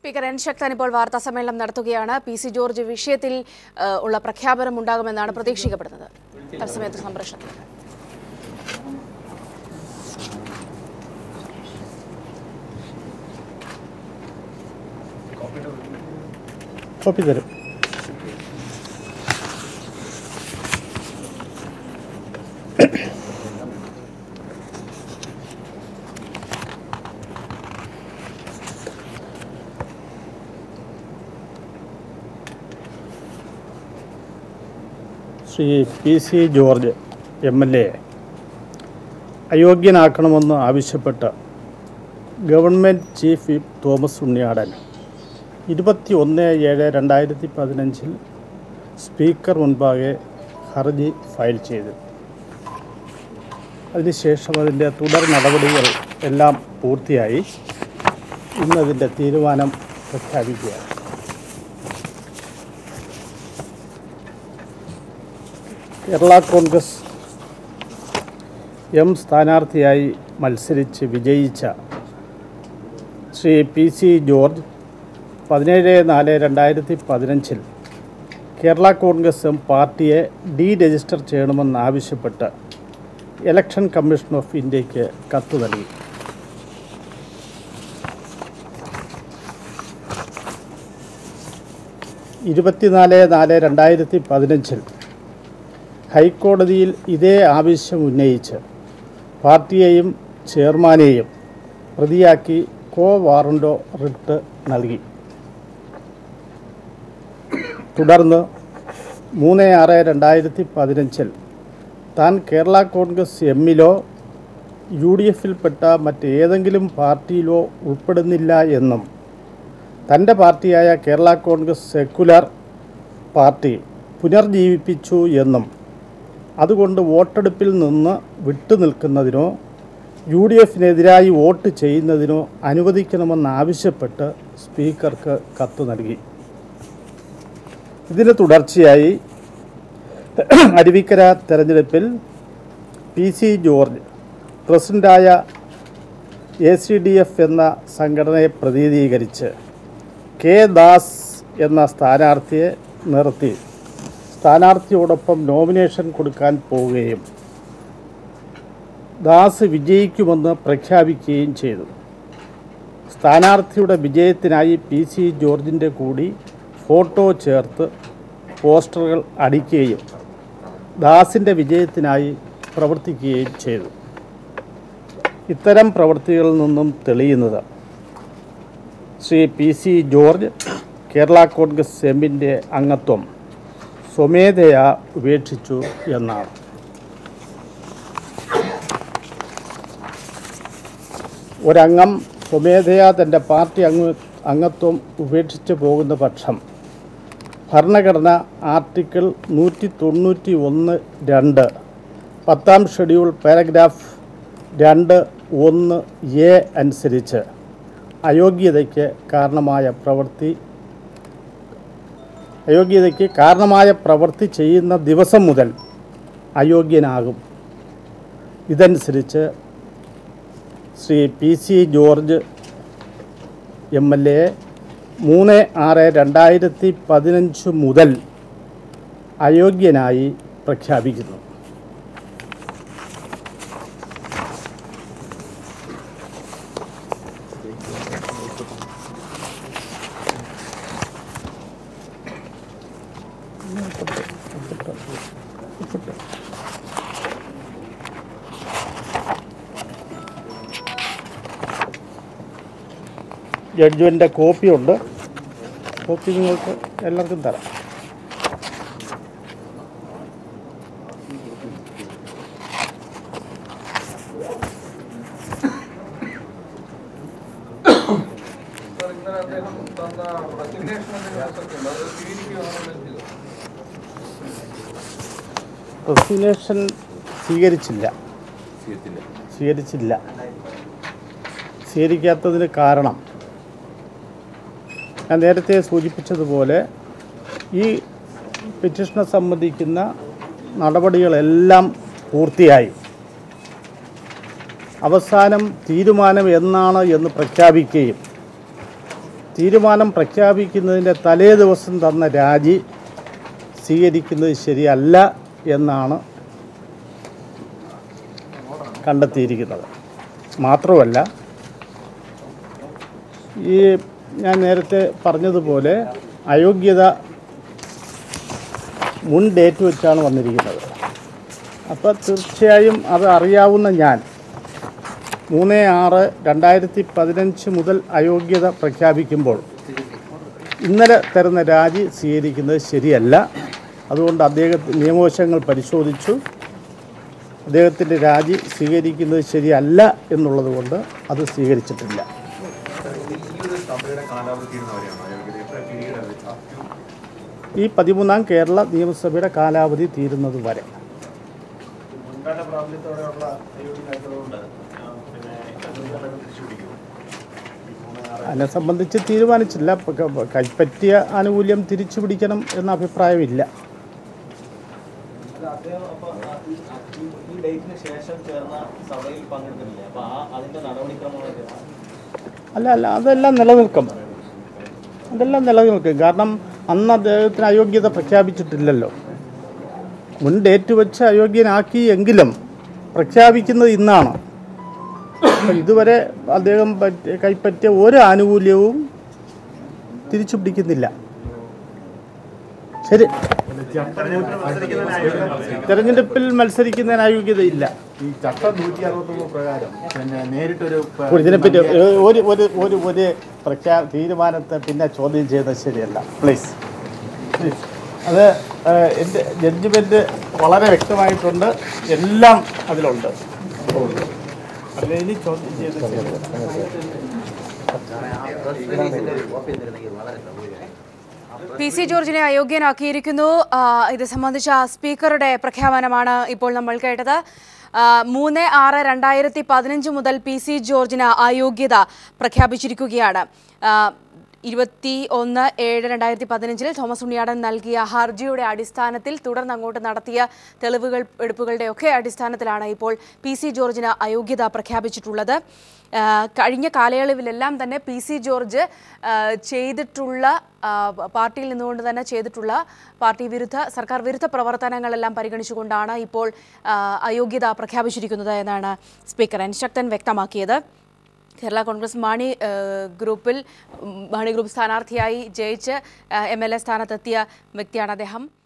speaker N ശക്തൻ ഇപ്പോൾ വാർത്താ സമ്മേളനം നടത്തുകയാണ് പി സി ജോർജ് വിഷയത്തിൽ ആ, ഉള്ള പ്രഖ്യാപനം ഉണ്ടാകുമെന്നാണ് പ്രതീക്ഷിക്കപ്പെടുന്നത് തത്സമയത്ത് സംപ്രേഷണത്തിൽ കോപ്പി തരും Shri P C George M L A അയോഗ്യനാക്കണമെന്ന് ആവശ്യപ്പെട്ട് government chief whip Thomas Unniyadan ഇരുപത്തി ഒന്ന് ഏഴ് രണ്ടായിരത്തി പതിനഞ്ചിൽ സ്പീക്കർ മുൻപാകെ ഹർജി ഫയൽ ചെയ്തു അതിനുശേഷം അതിൻ്റെ തുടർ നടപടികൾ എല്ലാം പൂർത്തിയായി ഇന്നതിൻ്റെ തീരുമാനം പ്രഖ്യാപിക്കുകയാണ് കേരള കോൺഗ്രസ് എം സ്ഥാനാർത്ഥിയായി മത്സരിച്ച് വിജയിച്ച ശ്രീ പി സി ജോർജ് പതിനേഴ് നാല് രണ്ടായിരത്തി പതിനഞ്ചിൽ കേരള കോൺഗ്രസ് എം പാർട്ടിയെ ഡി രജിസ്റ്റർ ചെയ്യണമെന്നാവശ്യപ്പെട്ട് ഇലക്ഷൻ കമ്മീഷൻ ഓഫ് ഇന്ത്യക്ക് കത്ത് നൽകി ഇരുപത്തിനാല് നാല് രണ്ടായിരത്തി പതിനഞ്ചിൽ ഹൈക്കോടതിയിൽ ഇതേ ആവശ്യം ഉന്നയിച്ച് പാർട്ടിയെയും ചെയർമാനെയും പ്രതിയാക്കി കോ വാറണ്ടോ റിട്ട് നൽകി തുടർന്ന് മൂന്ന് ആറ് രണ്ടായിരത്തി പതിനഞ്ചിൽ താൻ കേരള കോൺഗ്രസ് എമ്മിലോ യു ഡി എഫിൽപ്പെട്ട മറ്റേതെങ്കിലും പാർട്ടിയിലോ ഉൾപ്പെടുന്നില്ല എന്നും തൻ്റെ പാർട്ടിയായ കേരള കോൺഗ്രസ് സെക്കുലർ പാർട്ടി പുനർജീവിപ്പിച്ചു എന്നും അതുകൊണ്ട് വോട്ടെടുപ്പിൽ നിന്ന് വിട്ടുനിൽക്കുന്നതിനോ യു ഡി എഫിനെതിരായി വോട്ട് ചെയ്യുന്നതിനോ അനുവദിക്കണമെന്നാവശ്യപ്പെട്ട് സ്പീക്കർക്ക് കത്ത് നൽകി ഇതിന് തുടർച്ചയായി അരുവിക്കര തെരഞ്ഞെടുപ്പിൽ പി സി ജോർജ് പ്രസിഡൻ്റായ എ സി ഡി എഫ് എന്ന സംഘടനയെ പ്രതിനിധീകരിച്ച് കെ ദാസ് എന്ന സ്ഥാനാർത്ഥിയെ നിർത്തി സ്ഥാനാർത്ഥിയോടൊപ്പം നോമിനേഷൻ കൊടുക്കാൻ പോവുകയും ദാസ് വിജയിക്കുമെന്ന് പ്രഖ്യാപിക്കുകയും ചെയ്തു സ്ഥാനാർത്ഥിയുടെ വിജയത്തിനായി പി സി ജോർജിൻ്റെ കൂടി ഫോട്ടോ ചേർത്ത് പോസ്റ്ററുകൾ അടിക്കുകയും ദാസിൻ്റെ വിജയത്തിനായി പ്രവർത്തിക്കുകയും ചെയ്തു ഇത്തരം പ്രവൃത്തികളിൽ നിന്നും തെളിയുന്നത് Shri P C George Kerala Congress എമ്മിൻ്റെ അംഗത്വം സ്വമേധയാ ഉപേക്ഷിച്ചു എന്നാണ് ഒരംഗം സ്വമേധയാ തൻ്റെ പാർട്ടി അംഗ അംഗത്വം ഉപേക്ഷിച്ച് പോകുന്ന പക്ഷം ഭരണഘടന ആർട്ടിക്കിൾ നൂറ്റി തൊണ്ണൂറ്റി ഒന്ന് രണ്ട് പത്താം ഷെഡ്യൂൾ പാരഗ്രാഫ് രണ്ട് ഒന്ന് എ അനുസരിച്ച് അയോഗ്യതയ്ക്ക് കാരണമായ പ്രവൃത്തി അയോഗ്യതയ്ക്ക് കാരണമായ പ്രവൃത്തി ചെയ്യുന്ന ദിവസം മുതൽ അയോഗ്യനാകും ഇതനുസരിച്ച് Shri P C George M L A മൂന്ന് ആറ് രണ്ടായിരത്തി പതിനഞ്ച് മുതൽ അയോഗ്യനായി പ്രഖ്യാപിക്കുന്നു ജഡ്ജ്മെൻ്റെ കോപ്പിയുണ്ട് കോപ്പി നിങ്ങൾക്ക് എല്ലാവർക്കും തരാം സാർ ഇന്നലെ അദ്ദേഹം തന്ന റെസിഗ്നേഷൻ ഉണ്ട് അത് സ്വീകരിക്കുകയാണെന്ന് ചെയ്തു റെസിഗ്നേഷൻ സ്വീകരിച്ചില്ല സ്വീകരിച്ചില്ല സ്വീകരിക്കാത്തതിന് കാരണം ഞാൻ നേരത്തെ സൂചിപ്പിച്ചതുപോലെ ഈ പെറ്റീഷനെ സംബന്ധിക്കുന്ന നടപടികളെല്ലാം പൂർത്തിയായി അവസാനം തീരുമാനം എന്നാണ് എന്ന് പ്രഖ്യാപിക്കുകയും തീരുമാനം പ്രഖ്യാപിക്കുന്നതിൻ്റെ തലേ ദിവസം തന്ന രാജി സ്വീകരിക്കുന്നത് ശരിയല്ല എന്നാണ് കണ്ടെത്തിയിരിക്കുന്നത് മാത്രമല്ല ഈ ഞാൻ നേരത്തെ പറഞ്ഞതുപോലെ അയോഗ്യത മുൻ ഡേറ്റ് വെച്ചാണ് വന്നിരിക്കുന്നത് അപ്പോൾ തീർച്ചയായും അത് അറിയാവുന്ന ഞാൻ മൂന്ന് ആറ് രണ്ടായിരത്തി പതിനഞ്ച് മുതൽ അയോഗ്യത പ്രഖ്യാപിക്കുമ്പോൾ ഇന്നലെ തരുന്ന രാജി സ്വീകരിക്കുന്നത് ശരിയല്ല അതുകൊണ്ട് അദ്ദേഹത്തിന് നിയമവശങ്ങൾ പരിശോധിച്ചു അദ്ദേഹത്തിൻ്റെ രാജി സ്വീകരിക്കുന്നത് ശരിയല്ല എന്നുള്ളത് കൊണ്ട് അത് സ്വീകരിച്ചിട്ടില്ല ഈ ഒരു സഭയുടെ കാലാവധി തീരുന്നവരെയാണോ അയോഗ്യത എത്ര പീരീഡ് അത് up to ഈ പതിമൂന്നാം കേരള നിയമസഭയുടെ കാലാവധി തീരുന്നത് വരെ മുൻകാല പ്രാബല്യത്തോടെയുള്ള അയോഗ്യനായതുകൊണ്ട് പിന്നെ അയോഗ്യത തിരിച്ചു പിടിക്കുമോ അതിനെ സംബന്ധിച്ച് തീരുമാനിച്ചില്ല പ- ക- കൈപ്പറ്റിയ ആനുകൂല്യം തിരിച്ചു പിടിക്കണം എന്ന അഭിപ്രായമില്ല അദ്ദേഹം അപ്പൊ ആ ഈ- ഈ- ഈ ഡേറ്റിന് ശേഷം ചേർന്ന സഭയിൽ പങ്കെടുക്കുന്നില്ലേ അപ്പൊ ആ അതിന്റെ നടപടിക്രമങ്ങളൊക്കെ അല്ല അല്ല അതെല്ലാം നിലനിൽക്കും അതെല്ലാം നിലനിൽക്കും കാരണം അന്ന് അദ്ദേഹത്തിന് അയോഗ്യത പ്രഖ്യാപിച്ചിട്ടില്ലല്ലോ മുൻ ഡേറ്റ് വെച്ച് അയോഗ്യനാക്കി എങ്കിലും പ്രഖ്യാപിക്കുന്നത് ഇന്നാണ് അപ്പോൾ ഇതുവരെ അദ്ദേഹം പറ്റി- കൈപ്പറ്റിയ ഒരു ആനുകൂല്യവും തിരിച്ചു പിടിക്കുന്നില്ല ശരി തെരഞ്ഞെടുപ്പിൽ മത്സരിക്കുന്നതിന് അയോഗ്യതയില്ല ഈ ചട്ടം നൂറ്റി അറുപത്തൊമ്പത് പ്രകാരം പിന്നെ നേരിട്ടൊരു പ- അപ്പോൾ ഇതിനെപ്പറ്റി ഒരു ഒരു ഒരു ഒരു ഒരു പ്രഖ്യാ തീരുമാനത്തെ പിന്നെ ചോദ്യം ചെയ്യുന്നത് ശരിയല്ല പ്ലീസ് പ്ലീസ് അത് ഏഹ്, എൻ്റെ ജഡ്ജ്മെൻറ്റ് വളരെ വ്യക്തമായിട്ടുണ്ട് എല്ലാം അതിലുണ്ട് അല്ല ഇനി ചോദ്യം ചെയ്യുന്നത് ശരിയല്ല പി സി ജോർജിനെ അയോഗ്യനാക്കിയിരിക്കുന്നു ആ, ഇത് സംബന്ധിച്ച സ്പീക്കറുടെ പ്രഖ്യാപനമാണ് ഇപ്പോൾ നമ്മൾ കേട്ടത് ആ, മൂന്ന് ആറ് രണ്ടായിരത്തി പതിനഞ്ച് മുതൽ പി സി ജോർജിന് അയോഗ്യത പ്രഖ്യാപിച്ചിരിക്കുകയാണ് ആ, ഇരുപത്തി ഒന്ന് ഏഴ് രണ്ടായിരത്തി പതിനഞ്ചിൽ തോമസ് ഉണ്ണിയാടൻ നൽകിയ ഹർജിയുടെ അടിസ്ഥാനത്തിൽ തുടർന്ന് അങ്ങോട്ട് നടത്തിയ തെളിവുകൾ എടുപ്പുകളുടെ ഒക്കെ അടിസ്ഥാനത്തിലാണ് ഇപ്പോൾ പി സി ജോർജിന് അയോഗ്യത പ്രഖ്യാപിച്ചിട്ടുള്ളത് ആ, കഴിഞ്ഞ കാലയളവിലെല്ലാം തന്നെ പി സി ജോർജ് ആ, ചെയ്തിട്ടുള്ള ആ, പാർട്ടിയിൽ നിന്നുകൊണ്ട് തന്നെ ചെയ്തിട്ടുള്ള പാർട്ടി വിരുദ്ധ സർക്കാർ വിരുദ്ധ പ്രവർത്തനങ്ങളെല്ലാം പരിഗണിച്ചുകൊണ്ടാണ് ഇപ്പോൾ ആ, അയോഗ്യത പ്രഖ്യാപിച്ചിരിക്കുന്നത് എന്നാണ് സ്പീക്കർ എൻ ശക്തൻ വ്യക്തമാക്കിയത് കേരള കോൺഗ്രസ് മാണി ആ, ഗ്രൂപ്പിൽ ഉം, മാണി ഗ്രൂപ്പ് സ്ഥാനാർത്ഥിയായി ജയിച്ച് എം എൽ എ സ്ഥാനത്തെത്തിയ വ്യക്തിയാണ് അദ്ദേഹം